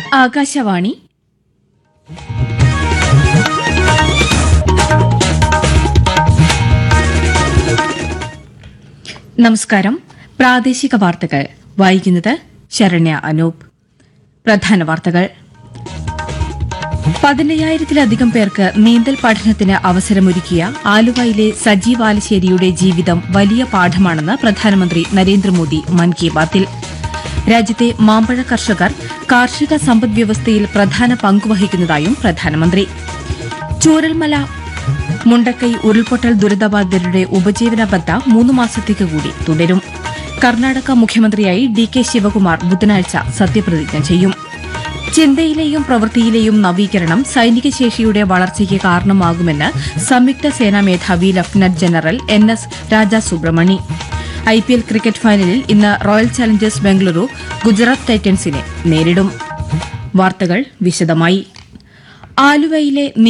ആകാശവാണി നമസ്കാരം പ്രാദേശിക വാർത്തകൾ വായിക്കുന്നത് ശരണ്യ അനൂപ് പ്രധാന വാർത്തകൾ പതിനയ്യായിരത്തിലധികം പേർക്ക് നീന്തൽ പഠനത്തിന് അവസരമൊരുക്കിയ ആലുവയിലെ സജീവ് ആലശ്ശേരിയുടെ ജീവിതം വലിയ പാഠമാണെന്ന് പ്രധാനമന്ത്രി നരേന്ദ്രമോദി മൻ കി ബാത്തിൽ രാജ്യത്തെ മാമ്പഴ കർഷകർ കാർഷിക സമ്പദ്വ്യവസ്ഥയിൽ പ്രധാന പങ്കുവഹിക്കുന്നതായും പ്രധാനമന്ത്രി ചൂരൽമല മുണ്ടക്കൈ ഉരുൾപൊട്ടൽ ദുരിതബാധിതരുടെ ഉപജീവന ബത്ത മൂന്ന് മാസത്തേക്ക് കൂടി തുടരും കർണാടക മുഖ്യമന്ത്രിയായി ഡി കെ ശിവകുമാർ ബുധനാഴ്ച സത്യപ്രതിജ്ഞ ചെയ്യും ചിന്തയിലെയും പ്രവൃത്തിയിലെയും നവീകരണം സൈനിക ശേഷിയുടെ വളർച്ചയ്ക്ക് കാരണമാകുമെന്ന് സംയുക്ത സേനാ മേധാവി lieutenant general N S Raja Subramani I P L cricket ഫൈനലിൽ ഇന്ന് റോയൽ ചലഞ്ചേഴ്സ് ബംഗളൂരു ഗുജറാത്ത് ടൈറ്റൻസിനെ നേരിടും വാർത്തകൾ വിശദമായി ആലുവയിലെ